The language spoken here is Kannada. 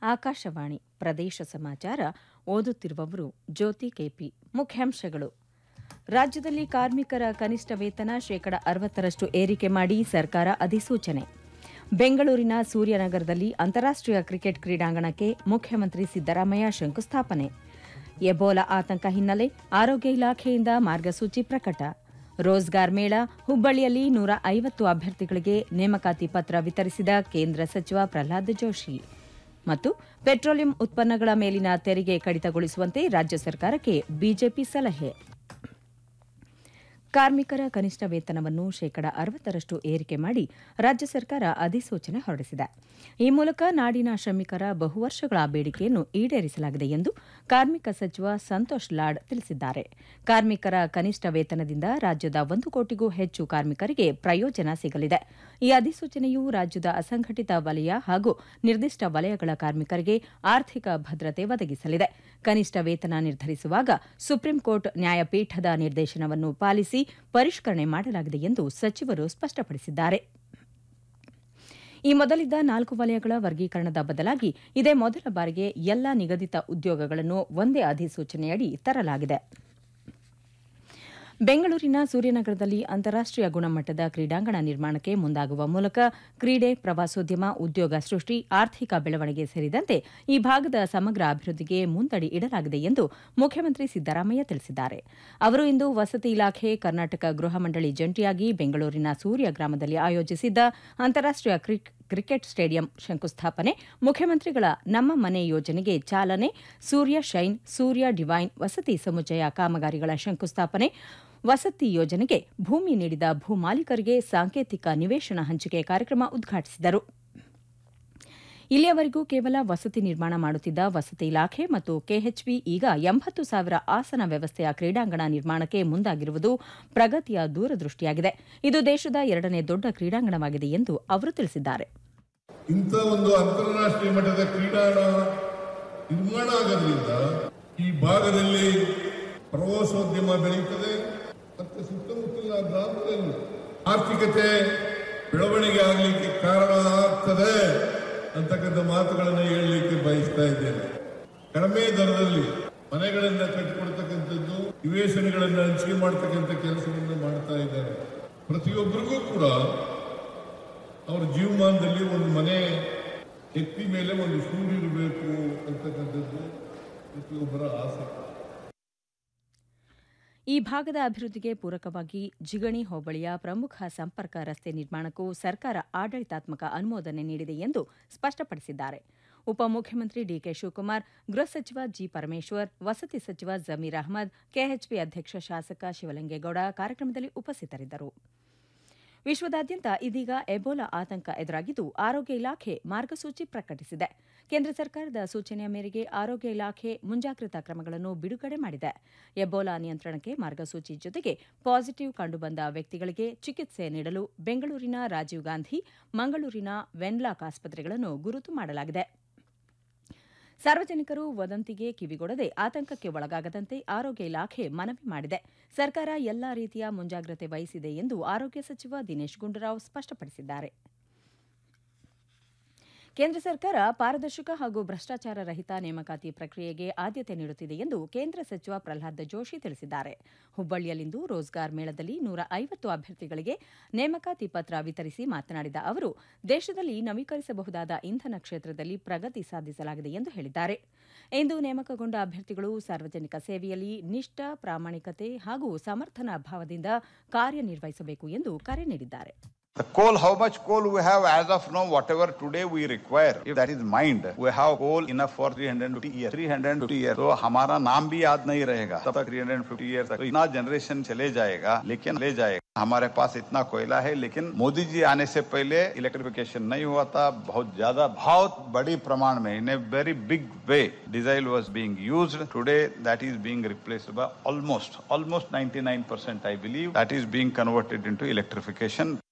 ಆಕಾಶವಾಣಿ ಪ್ರದೇಶ ಸಮಾಚಾರ ಓದುತ್ತಿರುವವರು ಜ್ಯೋತಿ ಕೆಪಿ ಮುಖ್ಯಾಂಶಗಳು ರಾಜ್ಯದಲ್ಲಿ ಕಾರ್ಮಿಕರ ಕನಿಷ್ಠ ವೇತನ ಶೇಕಡ ಅರವತ್ತರಷ್ಟು ಏರಿಕೆ ಮಾಡಿ ಸರ್ಕಾರ ಅಧಿಸೂಚನೆ ಬೆಂಗಳೂರಿನ ಸೂರ್ಯನಗರದಲ್ಲಿ ಅಂತಾರಾಷ್ಟೀಯ ಕ್ರಿಕೆಟ್ ಕ್ರೀಡಾಂಗಣಕ್ಕೆ ಮುಖ್ಯಮಂತ್ರಿ ಸಿದ್ದರಾಮಯ್ಯ ಶಂಕುಸ್ಥಾಪನೆ ಎಬೋಲಾ ಆತಂಕ ಹಿನ್ನೆಲೆ ಆರೋಗ್ಯ ಇಲಾಖೆಯಿಂದ ಮಾರ್ಗಸೂಚಿ ಪ್ರಕಟ ರೋಜ್ಗಾರ್ ಮೇಳ ಹುಬ್ಬಳ್ಳಿಯಲ್ಲಿ ನೂರ ಐವತ್ತು ಅಭ್ಯರ್ಥಿಗಳಿಗೆ ನೇಮಕಾತಿ ಪತ್ರ ವಿತರಿಸಿದ ಕೇಂದ್ರ ಸಚಿವ ಪ್ರಹ್ಲಾದ್ ಜೋಶಿ ಮತ್ತು ಪೆಟ್ರೋಲಿಯಂ ಉತ್ಪನ್ನಗಳ ಮೇಲಿನ ತೆರಿಗೆ ಕಡಿತಗೊಳಿಸುವಂತೆ ರಾಜ್ಯ ಸರ್ಕಾರಕ್ಕೆ ಬಿಜೆಪಿ ಸಲಹೆ ಕಾರ್ಮಿಕರ ಕನಿಷ್ಠ ವೇತನವನ್ನು ಶೇಕಡ ಅರವತ್ತರಷ್ಟು ಏರಿಕೆ ಮಾಡಿ ರಾಜ್ಯ ಸರ್ಕಾರ ಅಧಿಸೂಚನೆ ಹೊರಡಿಸಿದೆ ಈ ಮೂಲಕ ನಾಡಿನ ಶ್ರಮಿಕರ ಬಹುವರ್ಷಗಳ ಬೇಡಿಕೆಯನ್ನು ಈಡೇರಿಸಲಾಗಿದೆ ಎಂದು ಕಾರ್ಮಿಕ ಸಚಿವ ಸಂತೋಷ್ ಲಾಡ್ ತಿಳಿಸಿದ್ದಾರೆ ಕಾರ್ಮಿಕರ ಕನಿಷ್ಠ ವೇತನದಿಂದ ರಾಜ್ಯದ ಒಂದು ಕೋಟಿಗೂ ಹೆಚ್ಚು ಕಾರ್ಮಿಕರಿಗೆ ಪ್ರಯೋಜನ ಸಿಗಲಿದೆ ಈ ಅಧಿಸೂಚನೆಯು ರಾಜ್ಯದ ಅಸಂಘಟಿತ ವಲಯ ಹಾಗೂ ನಿರ್ದಿಷ್ಟ ವಲಯಗಳ ಕಾರ್ಮಿಕರಿಗೆ ಆರ್ಥಿಕ ಭದ್ರತೆ ಒದಗಿಸಲಿದೆ ಕನಿಷ್ಠ ವೇತನ ನಿರ್ಧರಿಸುವಾಗ ಸುಪ್ರೀಂ ಕೋರ್ಟ್ ನ್ಯಾಯಪೀಠದ ನಿರ್ದೇಶನವನ್ನು ಪಾಲಿಸಿ ಪರಿಷ್ಕರಣೆ ಮಾಡಲಾಗಿದೆ ಎಂದು ಸಚಿವರು ಸ್ಪಷ್ಟಪಡಿಸಿದ್ದಾರೆ ಈ ಮೊದಲಿದ್ದ ನಾಲ್ಕು ವಲಯಗಳ ವರ್ಗೀಕರಣದ ಬದಲಾಗಿ ಇದೇ ಮೊದಲ ಬಾರಿಗೆ ಎಲ್ಲಾ ನಿಗದಿತ ಉದ್ಯೋಗಗಳನ್ನು ಒಂದೇ ಅಧಿಸೂಚನೆಯಡಿ ತರಲಾಗಿದೆ ಬೆಂಗಳೂರಿನ ಸೂರ್ಯನಗರದಲ್ಲಿ ಅಂತಾರಾಷ್ಟೀಯ ಗುಣಮಟ್ಟದ ಕ್ರೀಡಾಂಗಣ ನಿರ್ಮಾಣಕ್ಕೆ ಮುಂದಾಗುವ ಮೂಲಕ ಕ್ರೀಡೆ ಪ್ರವಾಸೋದ್ಯಮ ಉದ್ಯೋಗ ಸೃಷ್ಟಿ ಆರ್ಥಿಕ ಬೆಳವಣಿಗೆ ಸೇರಿದಂತೆ ಈ ಭಾಗದ ಸಮಗ್ರ ಅಭಿವೃದ್ಧಿಗೆ ಮುಂದಡಿ ಇಡಲಾಗಿದೆ ಎಂದು ಮುಖ್ಯಮಂತ್ರಿ ಸಿದ್ದರಾಮಯ್ಯ ತಿಳಿಸಿದ್ದಾರೆ ಅವರು ಇಂದು ವಸತಿ ಇಲಾಖೆ ಕರ್ನಾಟಕ ಗೃಹ ಮಂಡಳಿ ಜಂಟಿಯಾಗಿ ಬೆಂಗಳೂರಿನ ಸೂರ್ಯ ಗ್ರಾಮದಲ್ಲಿ ಆಯೋಜಿಸಿದ್ದ ಅಂತಾರಾಷ್ಟೀಯ ಕ್ರಿಕೆಟ್ ಸ್ಟೇಡಿಯಂ ಶಂಕುಸ್ಥಾಪನೆ ಮುಖ್ಯಮಂತ್ರಿಗಳ ನಮ್ಮ ಮನೆ ಯೋಜನೆಗೆ ಚಾಲನೆ ಸೂರ್ಯ ಶೈನ್ ಸೂರ್ಯ ಡಿವೈನ್ ವಸತಿ ಸಮುಚ್ಚಯ ಕಾಮಗಾರಿಗಳ ಶಂಕುಸ್ಥಾಪನೆ ವಸತಿ ಯೋಜನೆಗೆ ಭೂಮಿ ನೀಡಿದ ಭೂಮಾಲೀಕರಿಗೆ ಸಾಂಕೇತಿಕ ನಿವೇಶನ ಹಂಚಿಕೆ ಕಾರ್ಯಕ್ರಮ ಉದ್ಘಾಟಿಸಿದರು ಇಲ್ಲಿಯವರೆಗೂ ಕೇವಲ ವಸತಿ ನಿರ್ಮಾಣ ಮಾಡುತ್ತಿದ್ದ ವಸತಿ ಇಲಾಖೆ ಮತ್ತು ಕೆಎಚ್ಬಿ ಈಗ ಎಂಬತ್ತು ಸಾವಿರ ಆಸನ ವ್ಯವಸ್ಥೆಯ ಕ್ರೀಡಾಂಗಣ ನಿರ್ಮಾಣಕ್ಕೆ ಮುಂದಾಗಿರುವುದು ಪ್ರಗತಿಯ ದೂರದೃಷ್ಟಿಯಾಗಿದೆ ಇದು ದೇಶದ ಎರಡನೇ ದೊಡ್ಡ ಕ್ರೀಡಾಂಗಣವಾಗಿದೆ ಎಂದು ಅವರು ತಿಳಿಸಿದ್ದಾರೆ ಇಂಥ ಒಂದು ಅಂತಾರಾಷ್ಟ್ರೀಯ ಮಟ್ಟದ ಕ್ರೀಡಾಂಗಣ ನಿರ್ಮಾಣ ಆಗೋದ್ರಿಂದ ಈ ಭಾಗದಲ್ಲಿ ಪ್ರವಾಸೋದ್ಯಮ ಬೆಳೆಯುತ್ತದೆ ಮತ್ತೆ ಸುತ್ತಮುತ್ತಲಿನ ಗ್ರಾಮಗಳಲ್ಲಿ ಆರ್ಥಿಕತೆ ಬೆಳವಣಿಗೆ ಆಗಲಿಕ್ಕೆ ಕಾರಣ ಆಗ್ತದೆ ಅಂತಕ್ಕಂಥ ಮಾತುಗಳನ್ನು ಹೇಳಲಿಕ್ಕೆ ಬಯಸ್ತಾ ಇದ್ದೇನೆ ಕಡಿಮೆ ದರದಲ್ಲಿ ಮನೆಗಳನ್ನ ಕಟ್ಟಿಕೊಡ್ತಕ್ಕಂಥದ್ದು ನಿವೇಶನಗಳನ್ನ ಹಂಚಿಕೆ ಮಾಡ್ತಕ್ಕಂಥ ಕೆಲಸವನ್ನು ಮಾಡ್ತಾ ಇದ್ದಾರೆ ಪ್ರತಿಯೊಬ್ಬರಿಗೂ ಕೂಡ ಅವರ ಜೀವಮಾನದಲ್ಲಿ ಒಂದು ಮನೆ ಎತ್ತಿ ಮೇಲೆ ಒಂದು ಸೂರು ಇರಬೇಕು ಅಂತಕ್ಕಂಥದ್ದು ಪ್ರತಿಯೊಬ್ಬರ ಆಸೆ ಈ ಭಾಗದ ಅಭಿವೃದ್ಧಿಗೆ ಪೂರಕವಾಗಿ ಜಿಗಣಿ ಹೋಬಳಿಯ ಪ್ರಮುಖ ಸಂಪರ್ಕ ರಸ್ತೆ ನಿರ್ಮಾಣಕ್ಕೂ ಸರ್ಕಾರ ಆಡಳಿತಾತ್ಮಕ ಅನುಮೋದನೆ ನೀಡಿದೆ ಎಂದು ಸ್ಪಷ್ಟಪಡಿಸಿದ್ದಾರೆ ಉಪಮುಖ್ಯಮಂತ್ರಿ ಡಿಕೆ ಶಿವಕುಮಾರ್ ಗೃಹ ಸಚಿವ ಜಿ ಪರಮೇಶ್ವರ್ ವಸತಿ ಸಚಿವ ಜಮೀರ್ ಅಹ್ಮದ್ ಕೆಎಚ್ಪಿ ಅಧ್ಯಕ್ಷ ಶಾಸಕ ಶಿವಲಿಂಗೇಗೌಡ ಕಾರ್ಯಕ್ರಮದಲ್ಲಿ ಉಪಸ್ಥಿತರಿದ್ದರು ವಿಶ್ವದಾದ್ಯಂತ ಇದೀಗ ಎಬೋಲಾ ಆತಂಕ ಎದುರಾಗಿದ್ದು ಆರೋಗ್ಯ ಇಲಾಖೆ ಮಾರ್ಗಸೂಚಿ ಪ್ರಕಟಿಸಿದೆ ಕೇಂದ್ರ ಸರ್ಕಾರದ ಸೂಚನೆಯ ಮೇರೆಗೆ ಆರೋಗ್ಯ ಇಲಾಖೆ ಮುಂಜಾಗ್ರತಾ ಕ್ರಮಗಳನ್ನು ಬಿಡುಗಡೆ ಮಾಡಿದೆ ಎಬೋಲಾ ನಿಯಂತ್ರಣಕ್ಕೆ ಮಾರ್ಗಸೂಚಿ ಜೊತೆಗೆ ಪಾಸಿಟಿವ್ ಕಂಡುಬಂದ ವ್ಯಕ್ತಿಗಳಿಗೆ ಚಿಕಿತ್ಸೆ ನೀಡಲು ಬೆಂಗಳೂರಿನ ರಾಜೀವ್ ಗಾಂಧಿ ಮಂಗಳೂರಿನ ವೆನ್ಲಾಕ್ ಆಸ್ಪತ್ರೆಗಳನ್ನು ಗುರುತು ಮಾಡಲಾಗಿದೆ ಸಾರ್ವಜನಿಕರು ವದಂತಿಗೆ ಕಿವಿಗೊಡದೆ ಆತಂಕಕ್ಕೆ ಒಳಗಾಗದಂತೆ ಆರೋಗ್ಯ ಇಲಾಖೆ ಮನವಿ ಮಾಡಿದೆ ಸರ್ಕಾರ ಎಲ್ಲಾ ರೀತಿಯ ಮುಂಜಾಗ್ರತೆ ವಹಿಸಿದೆ ಎಂದು ಆರೋಗ್ಯ ಸಚಿವ ದಿನೇಶ್ ಗುಂಡೂರಾವ್ ಸ್ಪಷ್ಟಪಡಿಸಿದ್ದಾರೆ ಕೇಂದ್ರ ಸರ್ಕಾರ ಪಾರದರ್ಶಕ ಹಾಗೂ ಭ್ರಷ್ಟಾಚಾರ ರಹಿತ ನೇಮಕಾತಿ ಪ್ರಕ್ರಿಯೆಗೆ ಆದ್ಯತೆ ನೀಡುತ್ತಿದೆ ಎಂದು ಕೇಂದ್ರ ಸಚಿವ ಪ್ರಹ್ಲಾದ್ ಜೋಶಿ ತಿಳಿಸಿದ್ದಾರೆ ಹುಬ್ಬಳ್ಳಿಯಲ್ಲಿಂದು ರೋಜ್ಗಾರ್ ಮೇಳದಲ್ಲಿ ನೂರ ಐವತ್ತು ಅಭ್ಯರ್ಥಿಗಳಿಗೆ ನೇಮಕಾತಿ ಪತ್ರ ವಿತರಿಸಿ ಮಾತನಾಡಿದ ಅವರು ದೇಶದಲ್ಲಿ ನವೀಕರಿಸಬಹುದಾದ ಇಂಧನ ಕ್ಷೇತ್ರದಲ್ಲಿ ಪ್ರಗತಿ ಸಾಧಿಸಲಾಗಿದೆ ಎಂದು ಹೇಳಿದ್ದಾರೆ ಇಂದು ನೇಮಕಗೊಂಡ ಅಭ್ಯರ್ಥಿಗಳು ಸಾರ್ವಜನಿಕ ಸೇವೆಯಲ್ಲಿ ನಿಷ್ಠ ಪ್ರಾಮಾಣಿಕತೆ ಹಾಗೂ ಸಮರ್ಥನ ಭಾವದಿಂದ ಕಾರ್ಯನಿರ್ವಹಿಸಬೇಕು ಎಂದು ಕರೆ ನೀಡಿದ್ದಾರೆ The coal, how much coal we have as of now, whatever today we require, if that is mined, we have coal enough for 350 years. 350 years. तो हमारा नाम भी याद नहीं रहेगा तब तक 350 years तक तो इतना जनरेशन चले जाएगा लेकिन ले जाएगा हमारे पास इतना कोयला है लेकिन मोदी जी आने से पहले इलेक्ट्रिफिकेशन नहीं हुआ था बहुत ज्यादा बहुत बड़ी प्रमाण में in a very big way diesel was being use today that is being replaced by almost almost 99 percent I believe that is being converted into electrification